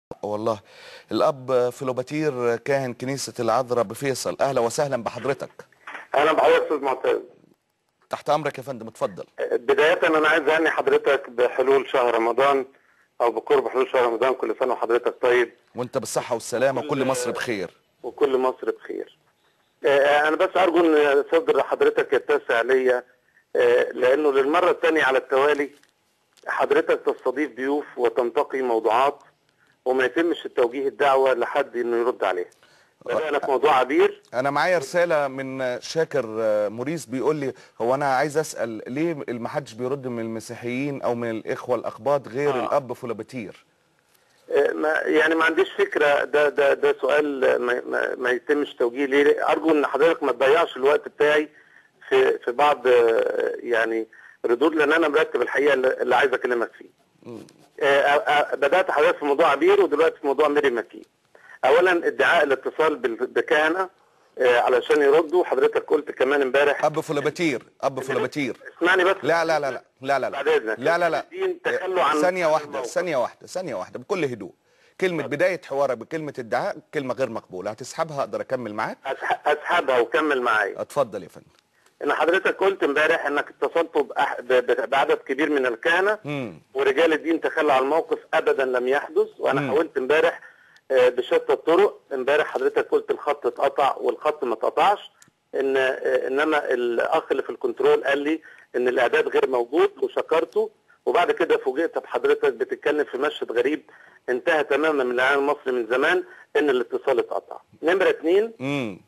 والله الاب فلوباتير كاهن كنيسه العذراء بفيصل اهلا وسهلا بحضرتك اهلا بحضرتك استاذ معتز تحت امرك يا فندم اتفضل بدايه انا عايز اهني حضرتك بحلول شهر رمضان او بقرب حلول شهر رمضان كل سنه وحضرتك طيب وانت بالصحه والسلامه وكل مصر بخير وكل مصر بخير آه، انا بس ارجو ان صدر حضرتك يتسع ليا آه، لانه للمره الثانيه على التوالي حضرتك تستضيف ضيوف وتنتقي موضوعات وما يتمش التوجيه الدعوه لحد انه يرد عليها بدانا في موضوع عبير انا معايا رساله من شاكر موريس بيقول لي هو انا عايز اسال ليه ما حدش بيرد من المسيحيين او من الاخوه الاقباط غير آه. الاب فلوباتير آه، ما يعني ما عنديش فكره ده ده ده سؤال ما, ما, ما يتمش توجيه ليه ارجو ان حضرتك ما تضيعش الوقت بتاعي في في بعض آه، يعني ردود لان انا مرتب الحقيقه اللي اللي عايز اكلمك فيه. آه، آه، بدات حضرتك في موضوع عبير ودلوقتي في موضوع ميري مكي. اولا ادعاء الاتصال بال- بكهنه آه، علشان يردوا حضرتك قلت كمان امبارح اب فلوباتير اب فلوباتير اسمعني بس لا لا لا لا لا لا بعد لا إذنك. لا لا لا الدين تخلوا عن ثانية عن واحدة الموقف. ثانية واحدة ثانية واحدة بكل هدوء كلمة بداية حوارك بكلمة ادعاء كلمة غير مقبولة هتسحبها اقدر اكمل معاك أسح- اسحبها وكمل معايا. اتفضل يا فندم ان حضرتك قلت امبارح انك اتصلت بأح- ب- ب- بعدد كبير من الكهنه مم. ورجال الدين تخلوا عن الموقف ابدا لم يحدث وانا مم. حاولت امبارح آه، بشتى الطرق امبارح حضرتك قلت الخط اتقطع والخط ما اتقطعش ان آه، انما الاخ اللي في الكنترول قال لي ان الاعداد غير موجود وشكرته وبعد كده فوجئت بحضرتك بتتكلم في مشهد غريب انتهى تماما من الاعلام المصري من زمان ان الاتصال اتقطع نمره اثنين مم.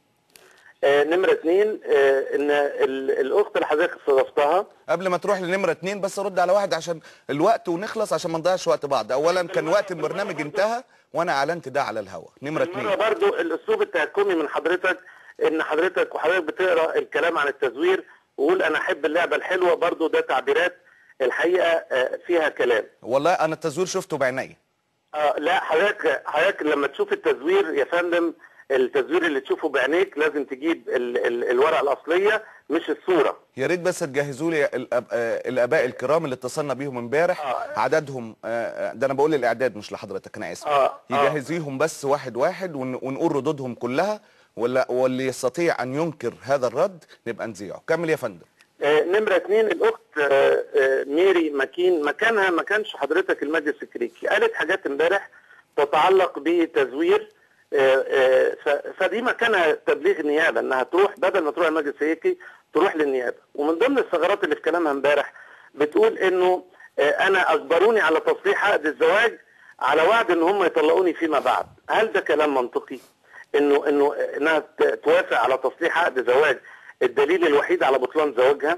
آه، نمرة اثنين آه، ان ال- الاخت اللي حضرتك استضفتها قبل ما تروح لنمرة اتنين بس ارد على واحد عشان الوقت ونخلص عشان ما نضيعش وقت بعض اولا كان وقت البرنامج انتهى وانا اعلنت ده على الهواء نمرة مرة اتنين برضو الاسلوب التهكمي من حضرتك ان حضرتك وحضرتك بتقرا الكلام عن التزوير وقول انا احب اللعبة الحلوة برضو ده تعبيرات الحقيقة آه، فيها كلام والله انا التزوير شفته بعيني آه لا حضرتك حضرتك لما تشوف التزوير يا فندم التزوير اللي تشوفه بعينيك لازم تجيب ال ال الورقة الأصلية مش الصورة يا ريت بس تجهزوا لي الأب... آه، الاباء الكرام اللي اتصلنا بيهم امبارح آه. عددهم آه، ده انا بقول الاعداد مش لحضرتك انا اسف آه، آه. يجهزيهم بس واحد واحد ون... ونقول ردودهم كلها ولا واللي يستطيع ان ينكر هذا الرد نبقى نذيعه كمل يا فندم آه، نمرة اثنين الأخت آه، آه، ميري ماكين مكانها ما كانش حضرتك المجلس الكريكي قالت حاجات امبارح تتعلق بتزوير آه، آه، ف- فدي مكانها تبليغ النيابة انها تروح بدل ما تروح المجلس الكريكي تروح للنيابة ومن ضمن الثغرات اللي في كلامها امبارح بتقول انه آه، انا اجبروني على تصريح عقد الزواج على وعد ان هم يطلقوني فيما بعد هل ده كلام منطقي انه انه انها ت- توافق على تصريح عقد زواج الدليل الوحيد على بطلان زواجها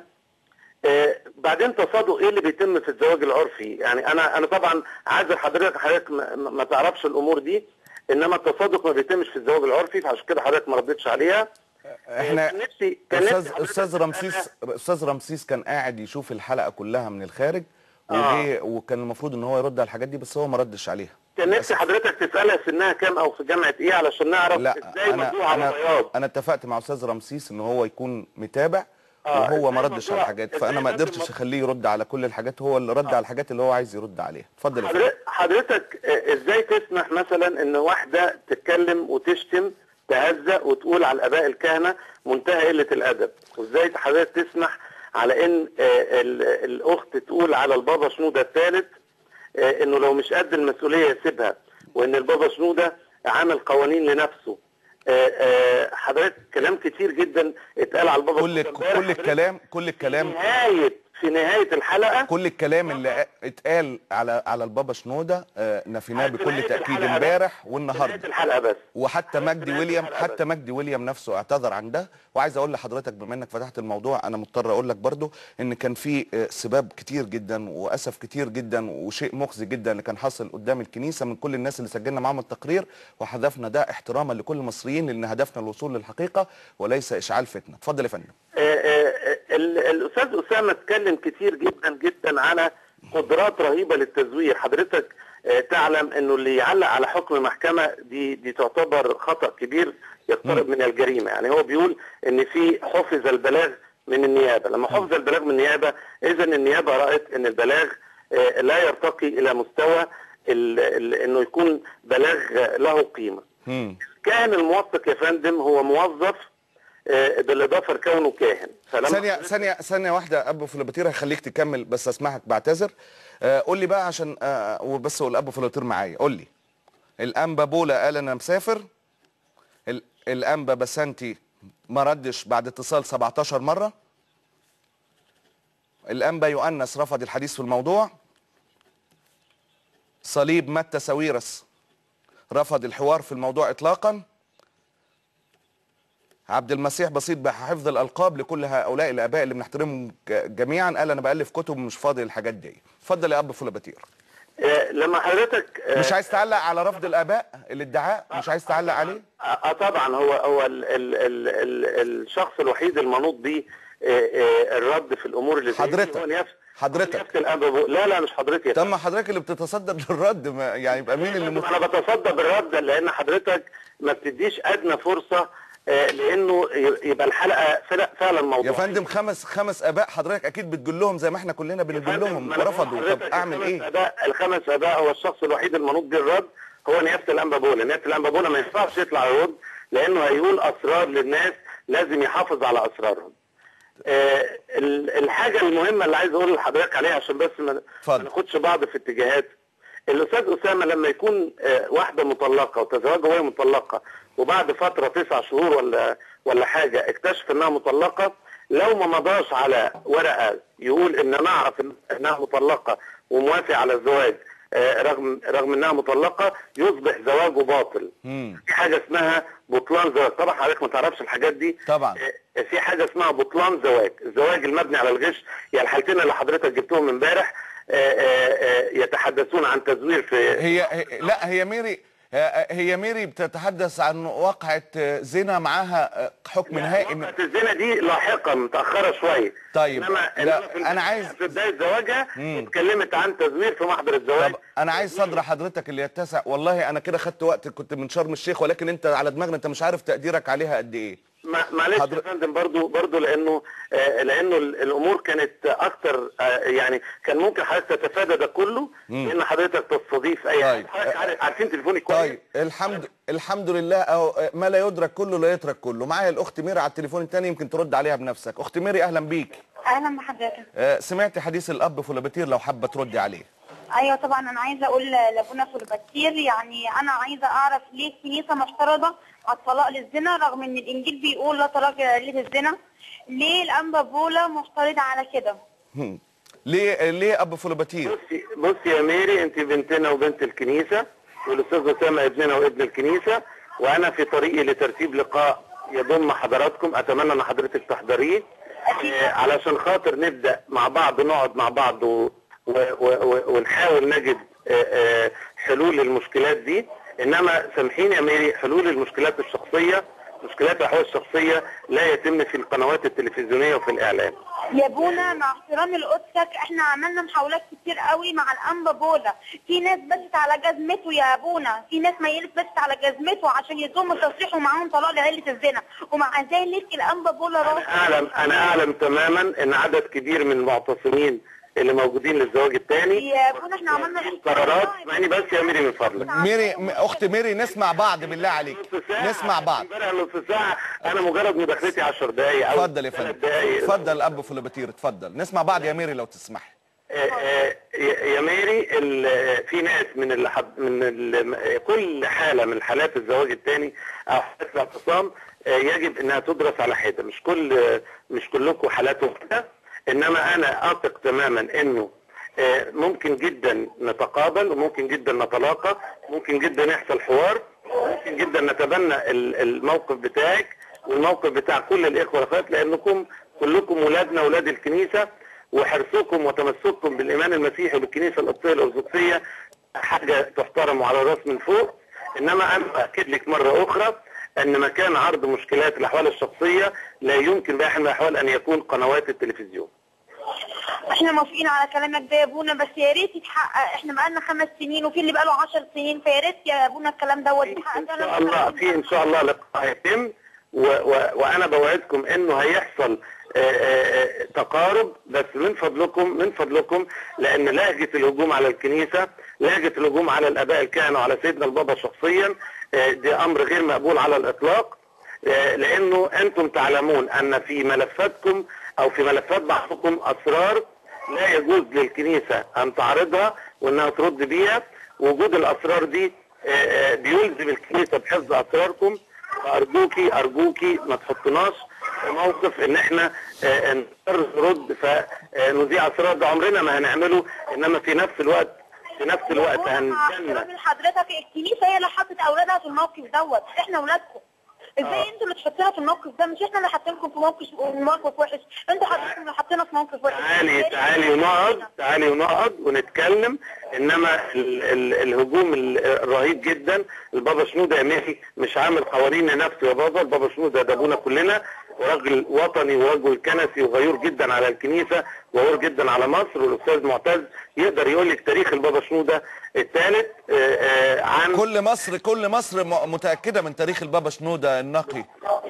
آه بعدين تصادق ايه اللي بيتم في الزواج العرفي يعني انا انا طبعا عايز حضرتك حضرتك ما, ما ما تعرفش الامور دي انما التصادق ما بيتمش في الزواج العرفي فعشان كده حضرتك ما ردتش عليها احنا كان نفسي كان نفسي استاذ حضرتك استاذ رمسيس تسألها- استاذ رمسيس كان قاعد يشوف الحلقه كلها من الخارج آه. وجي وكان المفروض ان هو يرد على الحاجات دي بس هو ما ردش عليها كان نفسي حضرتك تسالها سنها كام او في جامعه ايه علشان نعرف لا ازاي انا موضوع على انا بياض انا اتفقت مع استاذ رمسيس ان هو يكون متابع آه، وهو ما إزاي ردش موضوع- على الحاجات إزاي فانا ما موضوع- قدرتش اخليه يرد على كل الحاجات هو اللي رد على الحاجات اللي هو عايز يرد عليها اتفضل يا فندم حضرتك- حضرتك آه، ازاي تسمح مثلا ان واحده تتكلم وتشتم تهزأ وتقول على الاباء الكهنه منتهى قله الادب وازاي حضرتك تسمح على ان آه، ال- الاخت تقول على البابا شنوده الثالث آه، انه لو مش قد المسؤوليه يسيبها وان البابا شنوده عامل قوانين لنفسه آه، آه، حضرتك كلام كتير جدا اتقال على البابا كل شنودة امبارح. كل حضرتك الكلام كل في الكلام نهايه في نهايه الحلقه كل الكلام اللي اتقال على على البابا شنوده آه، نفيناه في بكل نهاية تاكيد الحلقة بس. امبارح في نهايه والنهارده الحلقه بس وحتى مجدي نهاية ويليام الحلقة حتى بس. مجدي ويليام نفسه اعتذر عن ده وعايز اقول لحضرتك بما انك فتحت الموضوع انا مضطر اقول لك برضو ان كان في آه، سباب كتير جدا واسف كتير جدا وشيء مخزي جدا اللي كان حاصل قدام الكنيسه من كل الناس اللي سجلنا معاهم التقرير وحذفنا ده احتراما لكل المصريين لان هدفنا الوصول للحقيقه وليس اشعال فتنه اتفضل يا فندم آه، آه، ال- الاستاذ اسامه اتكلم كتير جدا جدا على قدرات رهيبه للتزوير حضرتك آه، تعلم انه اللي يعلق على حكم محكمه دي دي تعتبر خطا كبير يقترب من الجريمه يعني هو بيقول ان في حفظ البلاغ من النيابه لما حفظ البلاغ من النيابه اذا النيابه رأت ان البلاغ آه، لا يرتقي الى مستوى ال- ال- انه يكون بلاغ له قيمه مم. كان الموثق يا فندم هو موظف آه، بالاضافه لكونه كاهن فلما ثانية ثانية ثانية واحدة أبو فلوباتير هخليك تكمل بس أسمعك بعتذر آه قول لي بقى عشان آه وبس هو الأبو فلوباتير معايا قول لي الأنبا بولا قال أنا مسافر ال- الأنبا بسنتي ما ردش بعد اتصال 17 مرة الأنبا يؤنس رفض الحديث في الموضوع صليب متى ساويرس رفض الحوار في الموضوع إطلاقاً عبد المسيح بسيط بحفظ الالقاب لكل هؤلاء الاباء اللي بنحترمهم ج- جميعا قال انا بالف كتب ومش فاضي للحاجات دي اتفضل يا اب فلوباتير آه، لما حضرتك آه، مش عايز تعلق على رفض الاباء الادعاء مش عايز تعلق عليه اه طبعا هو هو ال ال ال ال الشخص الوحيد المنوط به آه، آه، الرد في الامور اللي زي دي حضرتك. هو نفس حضرتك. نفس الاب أبو- لا لا مش حضرتك يا طب ما حضرتك اللي بتتصدر للرد ما يعني يبقى مين اللي مت... انا بتصدى بالرد لان حضرتك ما بتديش ادنى فرصه آه، لانه ي- يبقى الحلقه فعلا- فعلا موضوع يا فندم خمس خمس اباء حضرتك اكيد بتقول لهم زي ما احنا كلنا بنقول لهم ورفضوا طب اعمل الخمس ايه اباء الخمس اباء هو الشخص الوحيد المنوط بالرد هو نيافه الانبابوله نيافه الانبابوله ما ينفعش يطلع يرد لانه هيقول اسرار للناس لازم يحافظ على اسرارهم آه، ال- الحاجه المهمه اللي عايز اقول لحضرتك عليها عشان بس ما ما اتفضل. ناخدش بعض في اتجاهات الاستاذ اسامه لما يكون آه، واحده مطلقه وتزوجها وهي مطلقه وبعد فتره تسع شهور ولا ولا حاجه اكتشف انها مطلقه لو ما مضاش على ورقه يقول ان انا اعرف إن- انها مطلقه وموافق على الزواج آه، رغم رغم انها مطلقه يصبح زواجه باطل مم. في حاجه اسمها بطلان زواج طبعا حضرتك ما تعرفش الحاجات دي طبعا. آه، في حاجه اسمها بطلان زواج الزواج المبني على الغش يعني الحالتين اللي حضرتك جبتهم امبارح آه، آه، آه، يتحدثون عن تزوير في هي هي- لا هي ميري آه، هي ميري بتتحدث عن واقعة آه، زنا معاها آه، حكم نهائي وقعة الزنا دي لاحقا متاخره شويه طيب، انما لا، إنما في أنا عايز- في بدايه زواجها مم. اتكلمت عن تزوير في محضر الزواج طب انا عايز صدر حضرتك اللي يتسع والله انا كده خدت وقت كنت من شرم الشيخ ولكن انت على دماغنا انت مش عارف تقديرك عليها قد ايه ما- معلش حضر- يا فندم برضو برضو لانه آه لانه ال- الامور كانت اكتر آه يعني كان ممكن حضرتك تتفادى ده كله لان حضرتك تستضيف اي طيب. حد حضرتك عارف- عارفين تليفوني كويس طيب الحمد الحمد لله اهو ما لا يدرك كله لا يترك كله معايا الاخت ميري على التليفون الثاني يمكن ترد عليها بنفسك اخت ميري اهلا بيك اهلا بحضرتك آه، سمعت حديث الاب فلوباتير لو حابه تردي عليه ايوه طبعا انا عايزه اقول لابونا فولباتير يعني انا عايزه اعرف ليه الكنيسه معترضه على الطلاق للزنا رغم ان الانجيل بيقول لا طلاق للزنا ليه الانبا بولا معترضه على كده هم. ليه ليه اب فلوباتير بصي بصي يا ميري انت بنتنا وبنت الكنيسه والاستاذ اسامه ابننا وابن الكنيسه وانا في طريقي لترتيب لقاء يضم حضراتكم اتمنى ان حضرتك تحضريه أكيد. آه، علشان خاطر نبدا مع بعض نقعد مع بعض و... و... و... و... ونحاول نجد آه، آه، حلول للمشكلات دي انما سامحيني يا ميري حلول المشكلات الشخصيه مشكلات الاحوال الشخصيه لا يتم في القنوات التلفزيونيه وفي الاعلام يا ابونا مع احترامي لقدسك احنا عملنا محاولات كتير قوي مع الانبا بولا في ناس بست على جزمته يا ابونا في ناس ميلت بست على جزمته عشان يضموا تصريح ومعاهم طلاق لعيله الزنا ومع ذلك الانبا بولا انا رافض اعلم انا اعلم تماما ان عدد كبير من المعتصمين اللي موجودين للزواج الثاني يا ابونا احنا عملنا قرارات اسمعني بس يا ميري من فضلك ميري م- اخت ميري نسمع بعض بالله عليك نص ساعة نسمع بعض امبارح نص ساعة أنا مجرد مداخلتي 10 دقايق أو اتفضل يا ثلاث فندم دقايق اتفضل اب فلوباتير اتفضل نسمع بعض يا ميري لو تسمحي آه، آه، يا يا ميري ال- في ناس من الحد من ال- كل حالة من حالات الزواج الثاني أو حالات الاعتصام آه، يجب إنها تدرس على حدة مش كل مش كلكم حالات واحدة إنما أنا أثق تماما إنه آه، ممكن جدا نتقابل وممكن جدا نتلاقى ممكن جدا يحصل حوار ممكن جدا نتبنى ال- الموقف بتاعك والموقف بتاع كل الاخوه والاخوات لانكم كلكم ولادنا ولاد الكنيسه وحرصكم وتمسككم بالايمان المسيحي وبالكنيسه القبطيه الارثوذكسيه حاجه تحترم على الراس من فوق انما انا باكد لك مره اخرى ان مكان عرض مشكلات الاحوال الشخصيه لا يمكن باي حال من الاحوال ان يكون قنوات التلفزيون احنا موافقين على كلامك ده يا ابونا بس يا ريت يتحقق احنا بقالنا خمس سنين وفي اللي بقاله 10 سنين فيا ريت يا ابونا الكلام دوت يتحقق ان شاء الله في ان شاء الله لقاء هيتم و و وانا بوعدكم انه هيحصل آه، آه، تقارب بس من فضلكم من فضلكم لان لهجه الهجوم على الكنيسه لهجه الهجوم على الاباء الكهنه وعلى سيدنا البابا شخصيا آه، دي امر غير مقبول على الاطلاق آه، لانه انتم تعلمون ان في ملفاتكم او في ملفات بعضكم اسرار لا يجوز للكنيسه ان تعرضها وانها ترد بيها وجود الاسرار دي آه، آه، بيلزم الكنيسه بحفظ اسراركم فارجوكي ارجوكي ما تحطناش في موقف ان احنا آه، نضطر نرد فنذيع اسرار ده عمرنا ما هنعمله انما في نفس الوقت في نفس الوقت مع هنجنب احترامي لحضرتك الكنيسه هي اللي حطت اولادها في الموقف دوت احنا اولادكم ازاي آه. انتوا اللي تحطونا في الموقف ده مش احنا اللي حاطينكم في موقف موقف وحش انتوا حضرتك اللي حاطينا في موقف وحش تعالي تعالي ونقعد تعالي ونقعد ونتكلم انما ال ال الهجوم ال- الرهيب جدا البابا شنودة يا ميحي مش عامل قوانين لنفسه يا بابا البابا شنودة ده ابونا كلنا وراجل وطني ورجل كنسي وغيور جدا على الكنيسة وغيور جدا على مصر والاستاذ معتز يقدر يقول لك تاريخ البابا شنودة الثالث عن كل مصر كل مصر م- متاكده من تاريخ البابا شنوده النقي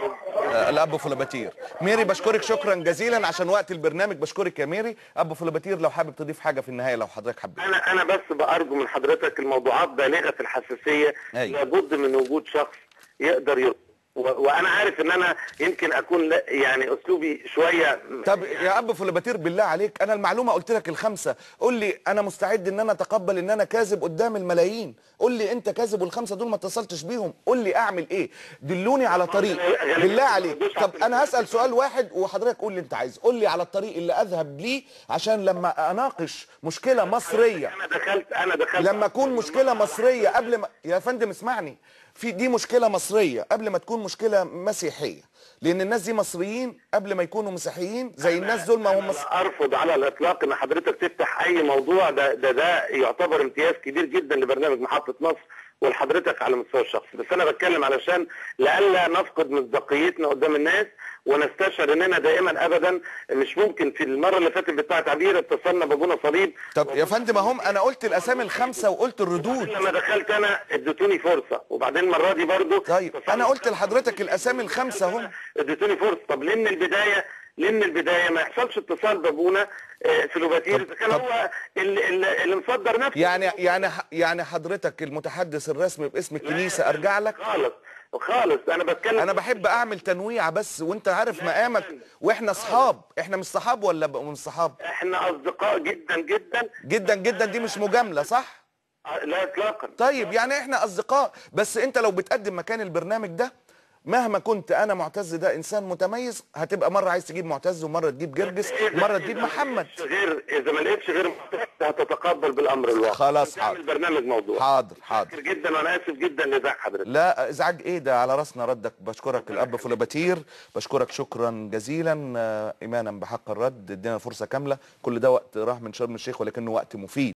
آه، الاب فلوباتير ميري بشكرك شكرا جزيلا عشان وقت البرنامج بشكرك يا ميري اب فلوباتير لو حابب تضيف حاجه في النهايه لو حضرتك حبيت انا انا بس بارجو من حضرتك الموضوعات بالغه الحساسيه أيوة. لابد من وجود شخص يقدر يرد و- وانا عارف ان انا يمكن اكون لا- يعني اسلوبي شويه طب يا اب فلوباتير بالله عليك انا المعلومه قلت لك الخمسه قول لي انا مستعد ان انا اتقبل ان انا كاذب قدام الملايين قول لي انت كاذب والخمسه دول ما اتصلتش بيهم قول لي اعمل ايه دلوني على طريق غالباً بالله ما عليك بيردوش طب على انا هسال سؤال واحد وحضرتك قول اللي انت عايزه قول لي على الطريق اللي اذهب ليه عشان لما اناقش مشكله مصريه انا دخلت انا دخلت لما اكون مشكله مصريه قبل ما يا فندم اسمعني في دي مشكله مصريه قبل ما تكون مشكله مسيحيه لان الناس دي مصريين قبل ما يكونوا مسيحيين زي الناس دول ما هم مص... أنا ارفض على الاطلاق ان حضرتك تفتح اي موضوع ده ده ده يعتبر امتياز كبير جدا لبرنامج محطه مصر ولحضرتك على المستوى الشخصي بس انا بتكلم علشان لئلا نفقد مصداقيتنا قدام الناس ونستشعر اننا دائما ابدا مش ممكن في المره اللي فاتت بتاعه تعبير اتصلنا بابونا صليب طب يا فندم هم انا قلت الاسامي الخمسه وقلت الردود لما دخلت انا اديتوني فرصه وبعدين المره دي برضو طيب انا قلت لحضرتك الاسامي الخمسه هم اديتوني فرصه طب ليه من البدايه ليه من البدايه ما يحصلش اتصال بابونا آه، في لوباتير اذا كان طب- هو اللي, اللي اللي مصدر نفسه يعني يعني يعني حضرتك المتحدث الرسمي باسم الكنيسه ارجع لك خالص خالص انا بتكلم انا بحب اعمل تنويع بس وانت عارف مقامك واحنا اصحاب احنا مش صحاب ولا ب- مش صحاب احنا اصدقاء جدا جدا جدا جدا دي مش مجامله صح آه، لا اطلاقا طيب يعني احنا اصدقاء بس انت لو بتقدم مكان البرنامج ده مهما كنت انا معتز ده انسان متميز هتبقى مره عايز تجيب معتز ومره تجيب جرجس إذا- ومره إذا تجيب ما محمد لقيتش غير اذا ما لقيتش غير محترف هتتقبل بالامر الواقع خلاص، وتعمل حاضر. برنامج موضوع حاضر حاضر شاكر جدا وانا اسف جدا لازعاج حضرتك لا ازعاج ايه ده على راسنا ردك بشكرك الاب فلوباتير بشكرك شكرا جزيلا آه، ايمانا بحق الرد ادينا فرصه كامله كل ده وقت راح من شرم الشيخ ولكنه وقت مفيد